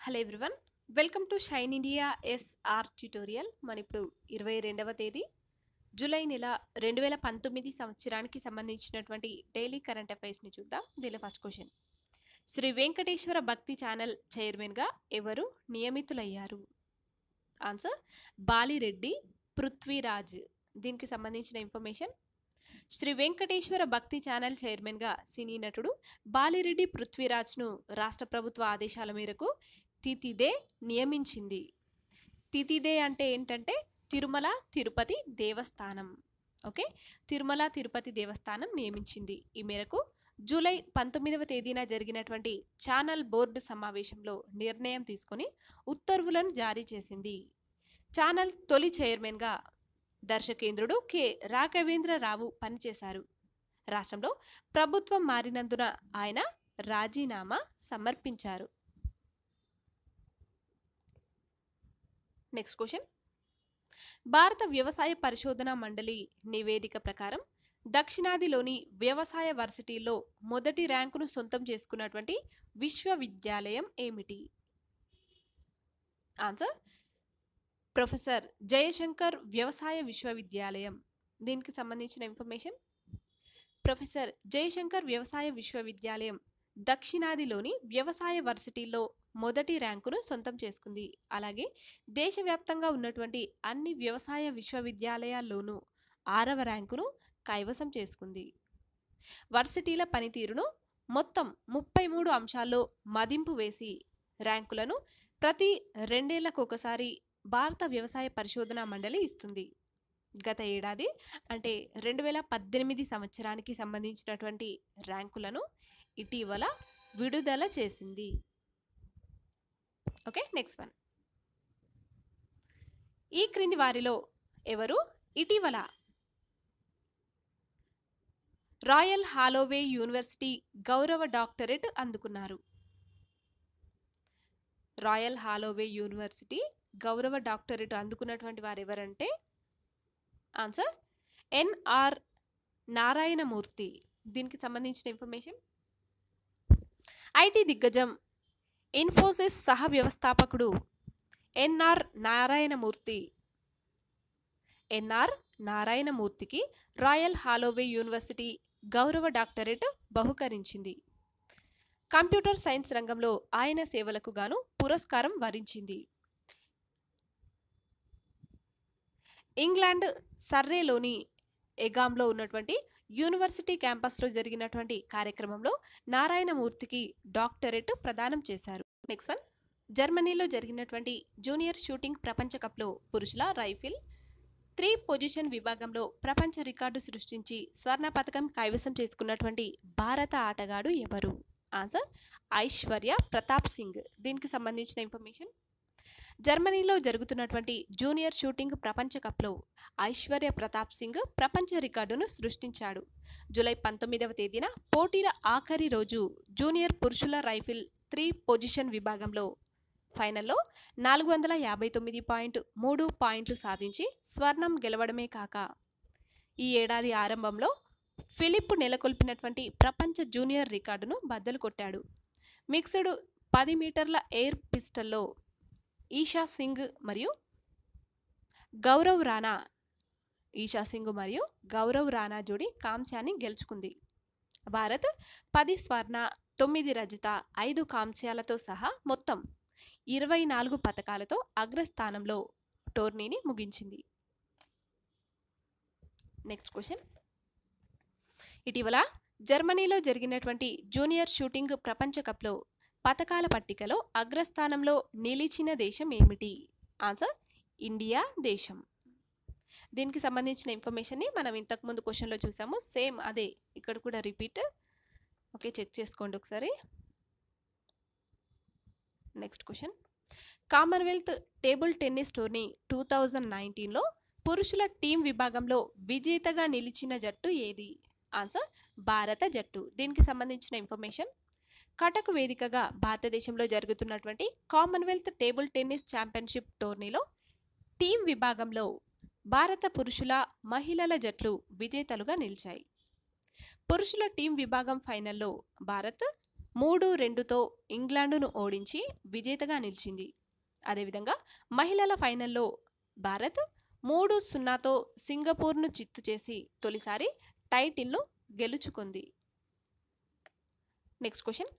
hello everyone welcome to shine India S R tutorial మన ఇప్పుడు ఇరవై రెండవ తేదీ జూలై నెల రెండు వేల పంతొమ్మిది సంవత్సరానికి సంబంధించినటువంటి డైలీ కరెంట్ అఫైర్స్ని చూద్దాం దీనిలో ఫస్ట్ క్వశ్చన్ శ్రీ వెంకటేశ్వర భక్తి ఛానల్ చైర్మన్గా ఎవరు నియమితులయ్యారు ఆన్సర్ బాలిరెడ్డి పృథ్వీరాజ్ దీనికి సంబంధించిన ఇన్ఫర్మేషన్ శ్రీ వెంకటేశ్వర భక్తి ఛానల్ చైర్మన్గా సినీ నటుడు బాలిరెడ్డి పృథ్వీరాజ్ను రాష్ట్ర ప్రభుత్వ ఆదేశాల మేరకు తితిదే నియమించింది తితిదే అంటే ఏంటంటే తిరుమల తిరుపతి దేవస్థానం ఓకే తిరుమల తిరుపతి దేవస్థానం నియమించింది ఈ మేరకు జూలై పంతొమ్మిదవ తేదీన జరిగినటువంటి ఛానల్ బోర్డు సమావేశంలో నిర్ణయం తీసుకొని ఉత్తర్వులను జారీ చేసింది ఛానల్ తొలి చైర్మన్గా దర్శకేంద్రుడు కె రాఘవేంద్రరావు పనిచేశారు రాష్ట్రంలో ప్రభుత్వం మారినందున ఆయన రాజీనామా సమర్పించారు నెక్స్ట్ క్వశ్చన్ భారత వ్యవసాయ పరిశోధన మండలి నివేదిక ప్రకారం దక్షిణాదిలోని వ్యవసాయ వర్సిటీల్లో మొదటి ర్యాంకును సొంతం చేసుకున్నటువంటి విశ్వవిద్యాలయం ఏమిటి ఆన్సర్ ప్రొఫెసర్ జయశంకర్ వ్యవసాయ విశ్వవిద్యాలయం దీనికి సంబంధించిన ఇన్ఫర్మేషన్ ప్రొఫెసర్ జయశంకర్ వ్యవసాయ విశ్వవిద్యాలయం దక్షిణాదిలోని వ్యవసాయ వర్సిటీల్లో మొదటి ర్యాంకును సొంతం చేసుకుంది అలాగే దేశవ్యాప్తంగా ఉన్నటువంటి అన్ని వ్యవసాయ విశ్వవిద్యాలయాల్లోనూ ఆరవ ర్యాంకును కైవసం చేసుకుంది వర్సిటీల పనితీరును మొత్తం ముప్పై మూడు అంశాల్లో మదింపు వేసి ర్యాంకులను ప్రతి రెండేళ్లకు ఒకసారి భారత వ్యవసాయ పరిశోధన మండలి ఇస్తుంది గత ఏడాది అంటే రెండు వేల పద్దెనిమిది సంవత్సరానికి సంబంధించినటువంటి ర్యాంకులను ఇటీవల విడుదల చేసింది ఓకే నెక్స్ట్ వన్ ఈ క్రింది వారిలో ఎవరు ఇటీవల రాయల్ హాలోవే యూనివర్సిటీ గౌరవ డాక్టరేట్ అందుకున్నారు రాయల్ హాలోవే యూనివర్సిటీ గౌరవ డాక్టరేట్ అందుకున్నటువంటి వారు ఎవరంటే ఆన్సర్ ఎన్ఆర్ నారాయణమూర్తి దీనికి సంబంధించిన ఇన్ఫర్మేషన్ ఐటీ దిగ్గజం ఇన్ఫోసిస్ సహ వ్యవస్థాపకుడు ఎన్ఆర్ నారాయణమూర్తి ఎన్ఆర్ నారాయణమూర్తికి రాయల్ హాలోవే యూనివర్సిటీ గౌరవ డాక్టరేట్ బహుకరించింది కంప్యూటర్ సైన్స్ రంగంలో ఆయన సేవలకు గాను పురస్కారం వరించింది ఇంగ్లాండ్ సర్రేలోని ఎగామ్లో ఉన్నటువంటి యూనివర్సిటీ క్యాంపస్లో జరిగినటువంటి కార్యక్రమంలో నారాయణమూర్తికి డాక్టరేట్ ప్రదానం చేశారు నెక్స్ట్ వన్ జర్మనీలో జరిగినటువంటి జూనియర్ షూటింగ్ ప్రపంచ కప్లో పురుషుల రైఫిల్ త్రీ పొజిషన్ విభాగంలో ప్రపంచ రికార్డు సృష్టించి స్వర్ణ పథకం కైవసం చేసుకున్నటువంటి భారత ఆటగాడు ఎవరు ఆన్సర్ ఐశ్వర్య ప్రతాప్ సింగ్ దీనికి సంబంధించిన ఇన్ఫర్మేషన్ జర్మనీలో జరుగుతున్నటువంటి జూనియర్ షూటింగ్ ప్రపంచ కప్లో ఐశ్వర్య ప్రతాప్ సింగ్ ప్రపంచ రికార్డును సృష్టించాడు జూలై పంతొమ్మిదవ తేదీన పోటీల ఆఖరి రోజు జూనియర్ పురుషుల రైఫిల్ త్రీ పొజిషన్ విభాగంలో ఫైనల్లో నాలుగు వందల యాభై తొమ్మిది పాయింట్ మూడు పాయింట్లు సాధించి స్వర్ణం గెలవడమే కాక ఈ ఏడాది ఆరంభంలో ఫిలిప్ నెలకొల్పినటువంటి ప్రపంచ జూనియర్ రికార్డును బద్దలు కొట్టాడు మిక్స్డ్ పది మీటర్ల ఎయిర్ పిస్టల్లో ఈషా సింగ్ మరియు గౌరవ్ రాణా ఈషా సింగ్ మరియు గౌరవ్ రాణా జోడి కాంస్యాన్ని గెలుచుకుంది భారత్ పది స్వర్ణ తొమ్మిది రజిత ఐదు కాంస్యాలతో సహా మొత్తం ఇరవై నాలుగు పథకాలతో అగ్రస్థానంలో టోర్నీని ముగించింది నెక్స్ట్ క్వశ్చన్ ఇటీవల జర్మనీలో జరిగినటువంటి జూనియర్ షూటింగ్ ప్రపంచ కప్లో పథకాల పట్టికలో అగ్రస్థానంలో నిలిచిన దేశం ఏమిటి ఆన్సర్ ఇండియా దేశం దీనికి సంబంధించిన ఇన్ఫర్మేషన్ని మనం ఇంతకుముందు క్వశ్చన్లో చూసాము సేమ్ అదే ఇక్కడ కూడా రిపీట్ ఓకే చెక్ చేసుకోండి ఒకసారి next question Commonwealth table tennis టోర్నీ టూ థౌజండ్ నైన్టీన్లో పురుషుల టీం విభాగంలో విజేతగా నిలిచిన జట్టు ఏది ఆన్సర్ భారత జట్టు దీనికి సంబంధించిన ఇన్ఫర్మేషన్ కటక్ వేదికగా భారతదేశంలో జరుగుతున్నటువంటి కామన్వెల్త్ టేబుల్ టెన్నిస్ ఛాంపియన్షిప్ టోర్నీలో టీం విభాగంలో భారత పురుషుల మహిళల జట్లు విజేతలుగా నిలిచాయి పురుషుల టీం విభాగం ఫైనల్లో భారత్ మూడు రెండుతో ఇంగ్లాండును ఓడించి విజేతగా నిలిచింది అదేవిధంగా మహిళల ఫైనల్లో భారత్ మూడు సున్నాతో సింగపూర్ను చిత్తు చేసి తొలిసారి టైటిల్ను గెలుచుకుంది next question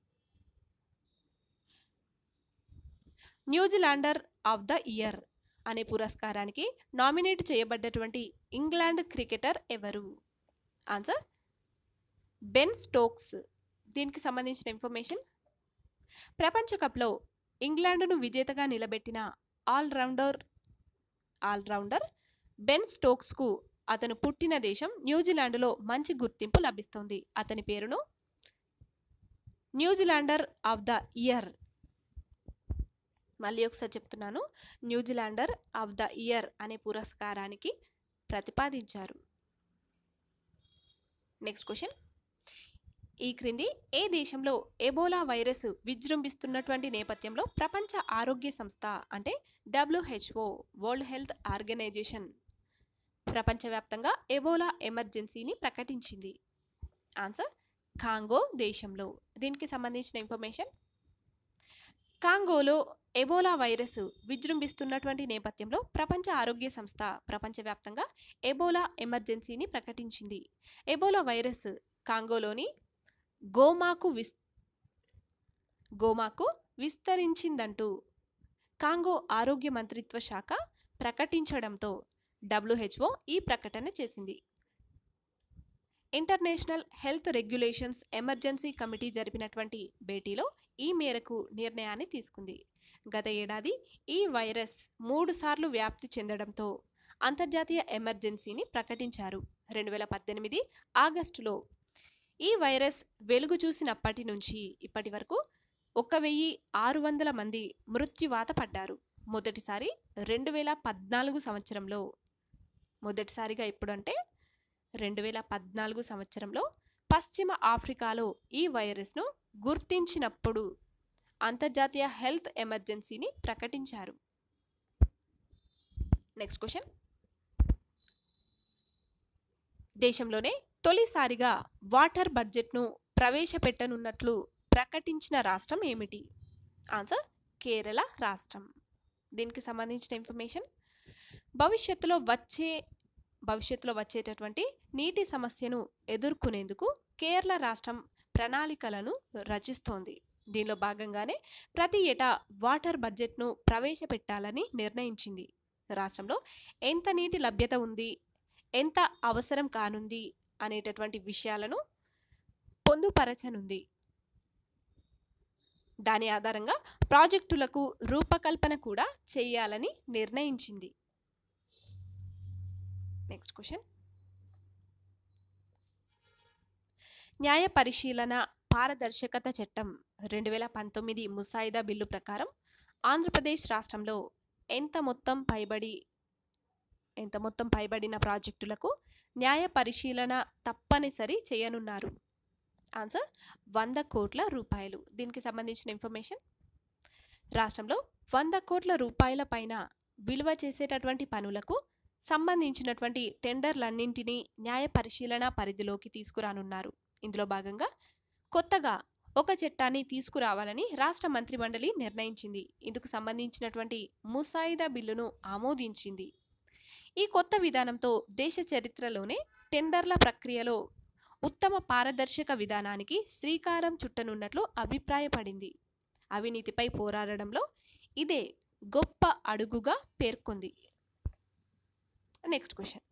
New Zealander of the year అనే పురస్కారానికి నామినేట్ చేయబడ్డటువంటి ఇంగ్లాండ్ క్రికెటర్ ఎవరు ఆన్సర్ బెన్ స్టోక్స్ దీనికి సంబంధించిన ఇన్ఫర్మేషన్ ప్రపంచ కప్లో ఇంగ్లాండ్ను విజేతగా నిలబెట్టిన ఆల్రౌండర్ ఆల్రౌండర్ బెన్ స్టోక్స్కు అతను పుట్టిన దేశం న్యూజిలాండ్లో మంచి గుర్తింపు లభిస్తోంది అతని పేరును న్యూజిలాండర్ ఆఫ్ ద ఇయర్ మళ్ళీ ఒకసారి చెప్తున్నాను న్యూజిలాండర్ ఆఫ్ ద ఇయర్ అనే పురస్కారానికి ప్రతిపాదించారు నెక్స్ట్ క్వశ్చన్ ఈ క్రింది ఏ దేశంలో ఎబోలా వైరస్ విజృంభిస్తున్నటువంటి నేపథ్యంలో ప్రపంచ ఆరోగ్య సంస్థ అంటే డబ్ల్యూహెచ్ఓ వరల్డ్ హెల్త్ ఆర్గనైజేషన్ ప్రపంచవ్యాప్తంగా ఎబోలా ఎమర్జెన్సీని ప్రకటించింది ఆన్సర్ కాంగో దేశంలో దీనికి సంబంధించిన ఇన్ఫర్మేషన్ కాంగోలో ఎబోలా వైరస్ విజృంభిస్తున్నటువంటి నేపథ్యంలో ప్రపంచ ఆరోగ్య సంస్థ ప్రపంచవ్యాప్తంగా ఎబోలా ఎమర్జెన్సీని ప్రకటించింది ఎబోలా వైరస్ కాంగోలోని గోమాకు విస్ గోమాకు విస్తరించిందంటూ కాంగో ఆరోగ్య మంత్రిత్వ శాఖ ప్రకటించడంతో డబ్ల్యూహెచ్ఓ ఈ ప్రకటన చేసింది international health regulations emergency committee జరిపినటువంటి భేటీలో ఈ మేరకు నిర్ణయాన్ని తీసుకుంది గత ఏడాది ఈ వైరస్ మూడు సార్లు వ్యాప్తి చెందడంతో అంతర్జాతీయ ఎమర్జెన్సీని ప్రకటించారు రెండు వేల పద్దెనిమిది ఆగస్టులో ఈ వైరస్ వెలుగు చూసినప్పటి నుంచి ఇప్పటి వరకు ఒక వెయ్యి ఆరు వందల మంది మృత్యువాత పడ్డారు మొదటిసారి రెండు వేల పద్నాలుగు సంవత్సరంలో మొదటిసారిగా ఎప్పుడంటే రెండు వేల పద్నాలుగు సంవత్సరంలో పశ్చిమ ఆఫ్రికాలో ఈ వైరస్ను గుర్తించినప్పుడు అంతర్జాతీయ హెల్త్ ఎమర్జెన్సీని ప్రకటించారు నెక్స్ట్ క్వశ్చన్ దేశంలోనే తొలిసారిగా వాటర్ బడ్జెట్ను ప్రవేశపెట్టనున్నట్లు ప్రకటించిన రాష్ట్రం ఏమిటి ఆన్సర్ కేరళ రాష్ట్రం దీనికి సంబంధించిన ఇన్ఫర్మేషన్ భవిష్యత్తులో వచ్చే భవిష్యత్తులో వచ్చేటటువంటి నీటి సమస్యను ఎదుర్కొనేందుకు కేరళ రాష్ట్రం ప్రణాళికలను రచిస్తోంది దీనిలో భాగంగానే ప్రతి ఏటా వాటర్ బడ్జెట్ను ప్రవేశపెట్టాలని నిర్ణయించింది రాష్ట్రంలో ఎంత నీటి లభ్యత ఉంది ఎంత అవసరం కానుంది అనేటటువంటి విషయాలను పొందుపరచనుంది దాని ఆధారంగా ప్రాజెక్టులకు రూపకల్పన కూడా చేయాలని నిర్ణయించింది నెక్స్ట్ క్వశ్చన్ న్యాయ పరిశీలన పారదర్శకత చట్టం రెండు వేల పంతొమ్మిది ముసాయిదా బిల్లు ప్రకారం ఆంధ్రప్రదేశ్ రాష్ట్రంలో ఎంత మొత్తం పైబడి ఎంత మొత్తం పైబడిన ప్రాజెక్టులకు న్యాయ పరిశీలన తప్పనిసరి చేయనున్నారు ఆన్సర్ వంద కోట్ల రూపాయలు దీనికి సంబంధించిన ఇన్ఫర్మేషన్ రాష్ట్రంలో వంద కోట్ల రూపాయల పైన విలువ చేసేటటువంటి పనులకు సంబంధించినటువంటి టెండర్లన్నింటినీ న్యాయ పరిశీలన పరిధిలోకి తీసుకురానున్నారు ఇందులో భాగంగా కొత్తగా ఒక చట్టాన్ని తీసుకురావాలని రాష్ట్ర మంత్రిమండలి నిర్ణయించింది ఇందుకు సంబంధించినటువంటి ముసాయిదా బిల్లును ఆమోదించింది ఈ కొత్త విధానంతో దేశ చరిత్రలోనే టెండర్ల ప్రక్రియలో ఉత్తమ పారదర్శక విధానానికి శ్రీకారం చుట్టనున్నట్లు అభిప్రాయపడింది అవినీతిపై పోరాడడంలో ఇదే గొప్ప అడుగుగా పేర్కొంది నెక్స్ట్ క్వశ్చన్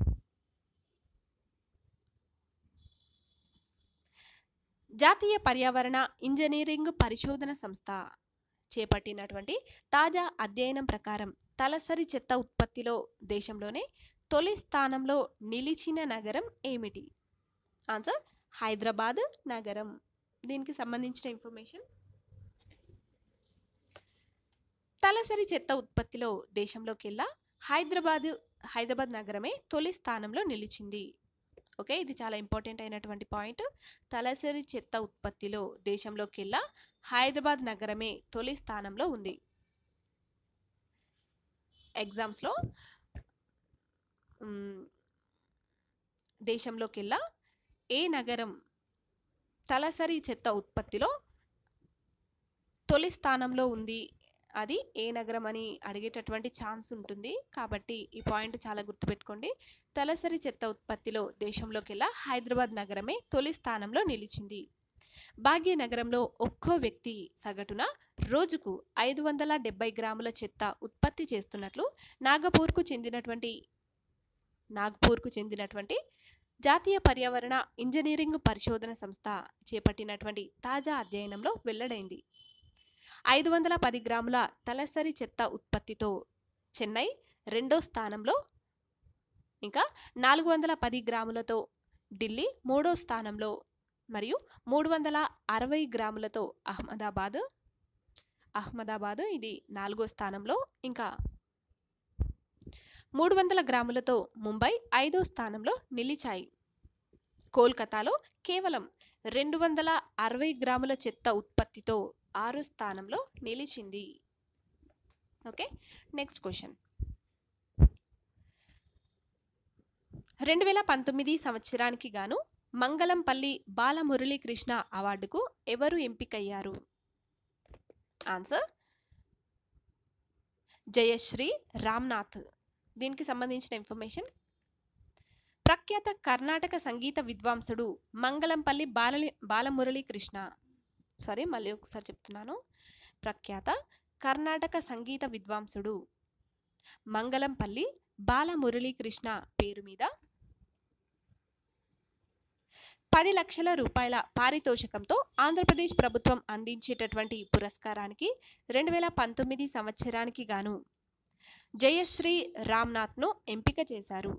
జాతీయ పర్యావరణ ఇంజనీరింగ్ పరిశోధన సంస్థ చేపట్టినటువంటి తాజా అధ్యయనం ప్రకారం తలసరి చెత్త ఉత్పత్తిలో దేశంలోనే తొలి స్థానంలో నిలిచిన నగరం ఏమిటి ఆన్సర్ హైదరాబాద్ నగరం దీనికి సంబంధించిన ఇన్ఫర్మేషన్ తలసరి చెత్త ఉత్పత్తిలో దేశంలోకెల్లా హైదరాబాద్ హైదరాబాద్ నగరమే తొలి స్థానంలో నిలిచింది ఓకే ఇది చాలా ఇంపార్టెంట్ అయినటువంటి పాయింట్ తలసరి చెత్త ఉత్పత్తిలో దేశంలోకెల్లా హైదరాబాద్ నగరమే తొలి స్థానంలో ఉంది ఎగ్జామ్స్లో దేశంలోకెల్లా ఏ నగరం తలసరి చెత్త ఉత్పత్తిలో తొలి స్థానంలో ఉంది అది ఏ నగరం అని అడిగేటటువంటి ఛాన్స్ ఉంటుంది కాబట్టి ఈ పాయింట్ చాలా గుర్తుపెట్టుకోండి తలసరి చెత్త ఉత్పత్తిలో దేశంలోకెల్లా హైదరాబాద్ నగరమే తొలి స్థానంలో నిలిచింది భాగ్యనగరంలో ఒక్కో వ్యక్తి సగటున రోజుకు ఐదు వందల డెబ్బై గ్రాముల చెత్త ఉత్పత్తి చేస్తున్నట్లు నాగపూర్కు చెందినటువంటి నాగ్పూర్కు చెందినటువంటి జాతీయ పర్యావరణ ఇంజనీరింగ్ పరిశోధన సంస్థ చేపట్టినటువంటి తాజా అధ్యయనంలో వెల్లడైంది ఐదు వందల పది గ్రాముల తలసరి చెత్త ఉత్పత్తితో చెన్నై రెండో స్థానంలో ఇంకా నాలుగు వందల పది గ్రాములతో ఢిల్లీ మూడో స్థానంలో మరియు మూడు వందల అరవై గ్రాములతో అహ్మదాబాద్ అహ్మదాబాద్ ఇది నాలుగో స్థానంలో ఇంకా మూడు వందల గ్రాములతో ముంబై ఐదో స్థానంలో నిలిచాయి కోల్కతాలో కేవలం రెండు వందల అరవై గ్రాముల చెత్త ఉత్పత్తితో ఆరో స్థానంలో నిలిచింది ఓకే నెక్స్ట్ క్వశ్చన్ రెండు వేల పంతొమ్మిది సంవత్సరానికి గాను మంగళంపల్లి బాలమురళీకృష్ణ అవార్డుకు ఎవరు ఎంపికయ్యారు ఆన్సర్ జయశ్రీ రామ్నాథ్ దీనికి సంబంధించిన ఇన్ఫర్మేషన్ ప్రఖ్యాత కర్ణాటక సంగీత విద్వాంసుడు మంగళంపల్లి బాల బాలమురళీకృష్ణ సారీ మళ్ళీ ఒకసారి చెప్తున్నాను ప్రఖ్యాత కర్ణాటక సంగీత విద్వాంసుడు మంగళంపల్లి బాలమురళీకృష్ణ పేరు మీద పది లక్షల రూపాయల పారితోషికంతో ఆంధ్రప్రదేశ్ ప్రభుత్వం అందించేటటువంటి పురస్కారానికి రెండు వేల పంతొమ్మిది సంవత్సరానికి గాను జయశ్రీ రామ్నాథ్ను ఎంపిక చేశారు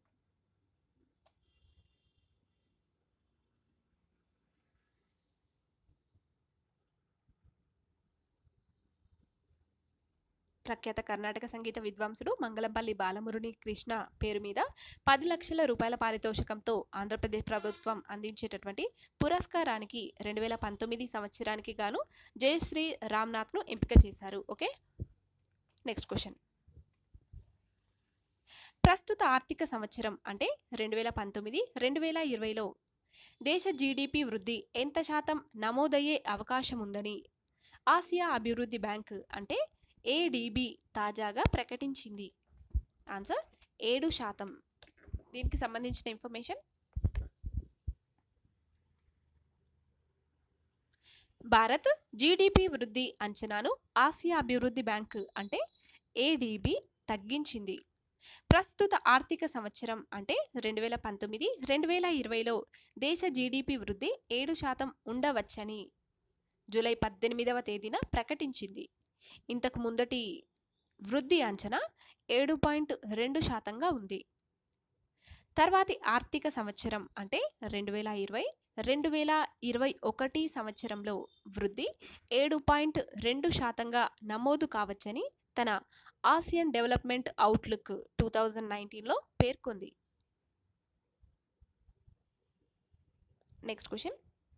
ప్రఖ్యాత కర్ణాటక సంగీత విద్వాంసుడు మంగళంపల్లి బాలమురళి కృష్ణ పేరు మీద పది లక్షల రూపాయల పారితోషికంతో ఆంధ్రప్రదేశ్ ప్రభుత్వం అందించేటటువంటి పురస్కారానికి రెండు వేల పంతొమ్మిది సంవత్సరానికి గాను జయశ్రీ రామ్నాథ్ను ఎంపిక చేశారు ఓకే నెక్స్ట్ క్వశ్చన్ ప్రస్తుత ఆర్థిక సంవత్సరం అంటే రెండు వేల పంతొమ్మిది రెండు వేల ఇరవైలో దేశ జీడిపి వృద్ధి ఎంత శాతం నమోదయ్యే అవకాశం ఉందని ఆసియా అభివృద్ధి బ్యాంక్ అంటే ఏడిబి తాజాగా ప్రకటించింది ఆన్సర్ ఏడు శాతం దీనికి సంబంధించిన ఇన్ఫర్మేషన్ భారత్ జీడిపి వృద్ధి అంచనాను ఆసియా అభివృద్ధి బ్యాంక్ అంటే ఏడిబి తగ్గించింది ప్రస్తుత ఆర్థిక సంవత్సరం అంటే రెండు వేల పంతొమ్మిది రెండు వేల ఇరవైలో దేశ జీడిపి వృద్ధి ఏడు శాతం ఉండవచ్చని జూలై పద్దెనిమిదవ తేదీన ప్రకటించింది ఇంతకు ముందటి వృద్ధి అంచనా ఏడు పాయింట్ రెండు శాతంగా ఉంది తర్వాతి ఆర్థిక సంవత్సరం అంటే రెండు వేల ఇరవై రెండు వేల ఇరవై ఒకటి సంవత్సరంలో వృద్ధి ఏడు పాయింట్ రెండు శాతంగా నమోదు కావచ్చని తన Asian development outlook two thousand నైన్టీన్లో పేర్కొంది నెక్స్ట్ క్వశ్చన్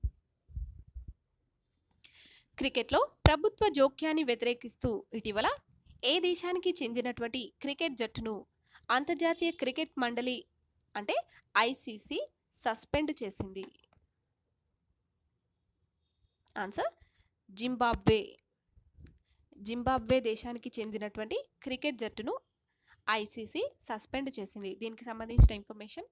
క్రికెట్లో ప్రభుత్వ జోక్యాన్ని వ్యతిరేకిస్తూ ఇటీవల ఏ దేశానికి చెందినటువంటి క్రికెట్ జట్టును అంతర్జాతీయ క్రికెట్ మండలి అంటే ఐసీసీ సస్పెండ్ చేసింది ఆన్సర్ జింబాబ్వే జింబాబ్వే దేశానికి చెందినటువంటి క్రికెట్ జట్టును ఐసీసీ సస్పెండ్ చేసింది దీనికి సంబంధించిన ఇన్ఫర్మేషన్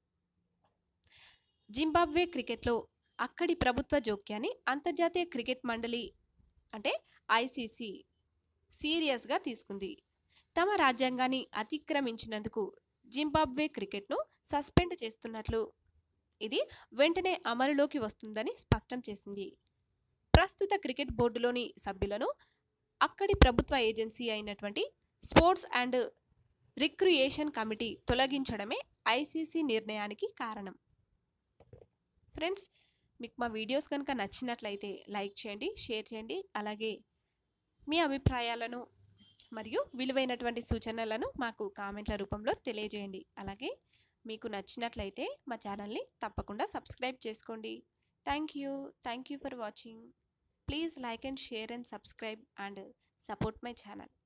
జింబాబ్వే క్రికెట్లో అక్కడి ప్రభుత్వ జోక్యాన్ని అంతర్జాతీయ క్రికెట్ మండలి అంటే ఐసీసీ సీరియస్గా తీసుకుంది తమ రాజ్యాంగాన్ని అతిక్రమించినందుకు జింబాబ్వే క్రికెట్ను సస్పెండ్ చేస్తున్నట్లు ఇది వెంటనే అమలులోకి వస్తుందని స్పష్టం చేసింది ప్రస్తుత క్రికెట్ బోర్డులోని సభ్యులను అక్కడి ప్రభుత్వ ఏజెన్సీ అయినటువంటి స్పోర్ట్స్ అండ్ రిక్రియేషన్ కమిటీ తొలగించడమే ఐసీసీ నిర్ణయానికి కారణం ఫ్రెండ్స్ మీకు మా వీడియోస్ కనుక నచ్చినట్లయితే లైక్ చేయండి షేర్ చేయండి అలాగే మీ అభిప్రాయాలను మరియు విలువైనటువంటి సూచనలను మాకు కామెంట్ల రూపంలో తెలియజేయండి అలాగే మీకు నచ్చినట్లయితే మా ఛానల్ని తప్పకుండా సబ్స్క్రైబ్ చేసుకోండి thank you thank you for watching please like and share and subscribe and support my channel